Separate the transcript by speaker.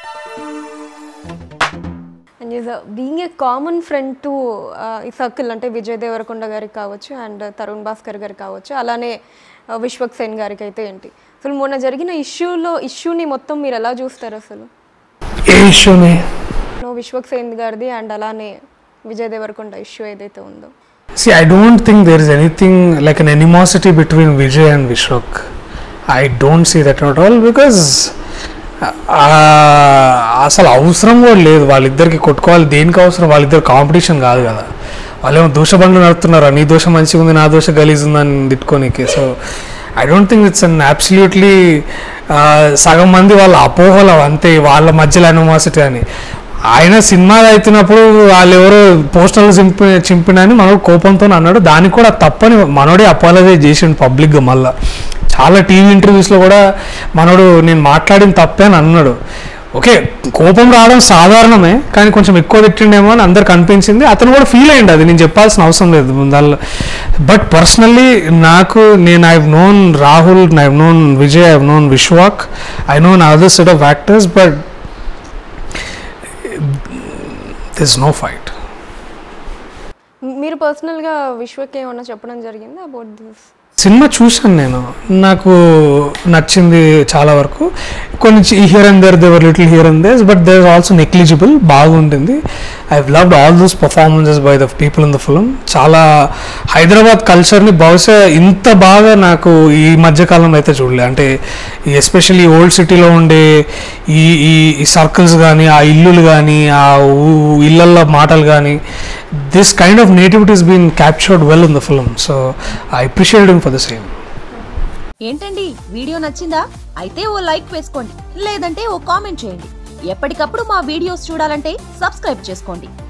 Speaker 1: And is being a common friend to ఈ circle అంటే విజయ్ దేవరకొండ గారికి కావచ్చు అండ్ తరుణ్ భాస్కర్ గారికి కావచ్చు అలానే uh, విశ్వక్ సేన్ గారికి అయితే ఏంటి అసలు మొన్న జరిగిన ఇష్యూలో ఇష్యూని మొత్తం మీరు ఎలా చూస్తారు అసలు
Speaker 2: ఏ ఇష్యూని
Speaker 1: నో విశ్వక్ సేన్ గారిది అండ్ అలానే విజయ్ దేవరకొండ ఇష్యూ ఏదైతే ఉందో
Speaker 2: See, I don't think there is anything like an animosity between Vijay and Vishwak. I don't see that at all because uh, అసలు అవసరం కూడా లేదు వాళ్ళిద్దరికి కొట్టుకోవాలి దేనికి అవసరం వాళ్ళిద్దరు కాంపిటీషన్ కాదు కదా వాళ్ళేమో దోష బండ్లు నడుపుతున్నారు నీ దోష మంచిగా ఉంది నా దోష గలీజ్ ఉందని తిట్టుకోనికి so I don't think it's an absolutely సగం మంది వాళ్ళ అపోహలు అంతే వాళ్ళ మధ్యలో అనిమాసిటీ అని ఆయన సినిమా అవుతున్నప్పుడు వాళ్ళు ఎవరో పోస్టర్లు చింపి చింపినని మనోడు కోపంతో అన్నాడు దానికి కూడా తప్పని మనోడే అపాలజైజ్ చేసిండు పబ్లిక్గా మళ్ళా చాలా టీవీ ఇంటర్వ్యూస్లో కూడా మనోడు నేను మాట్లాడిన తప్పే అని అన్నాడు ఓకే కోపం రావడం సాధారణమే కానీ కొంచెం ఎక్కువ తిట్టిండేమో అని అందరికి అనిపించింది అతను కూడా ఫీల్ అయ్యింది అది నేను చెప్పాల్సిన అవసరం లేదు దానిలో బట్ పర్సనల్లీ నాకు నేను I known Rahul I known Vijay I known Vishwak I known other set of actors but this no fight
Speaker 1: మీరు పర్సనల్గా విశ్వకి ఏమన్నా చెప్పడం జరిగింది అబౌట్ దిస్
Speaker 2: సినిమా చూశాను నేను నాకు నచ్చింది చాలా వరకు కొన్ని హియర్ అండ్ దేర్ దేవర్ little here and there's but there also negligible బాగుంటుంది I loved all those performances by the people in the film చాలా హైదరాబాద్ కల్చర్ని బహుశా ఇంత బాగా నాకు ఈ మధ్యకాలంలో అయితే చూడలే అంటే ఎస్పెషల్లీ ఓల్డ్ సిటీలో ఉండే ఈ ఈ ఈ సర్కిల్స్ కానీ ఆ ఇల్లులు కానీ ఆ ఊ- ఇళ్ళల్లో మాటలు కానీ this kind of nativity is been captured well in the film so I appreciate him for the same
Speaker 3: ఏంటండి వీడియో నచ్చిందా అయితే ఓ లైక్ వేసుకోండి లేదంటే ఓ కామెంట్ చేయండి ఎప్పటికప్పుడు మా వీడియోస్ చూడాలంటే సబ్స్క్రైబ్ చేసుకోండి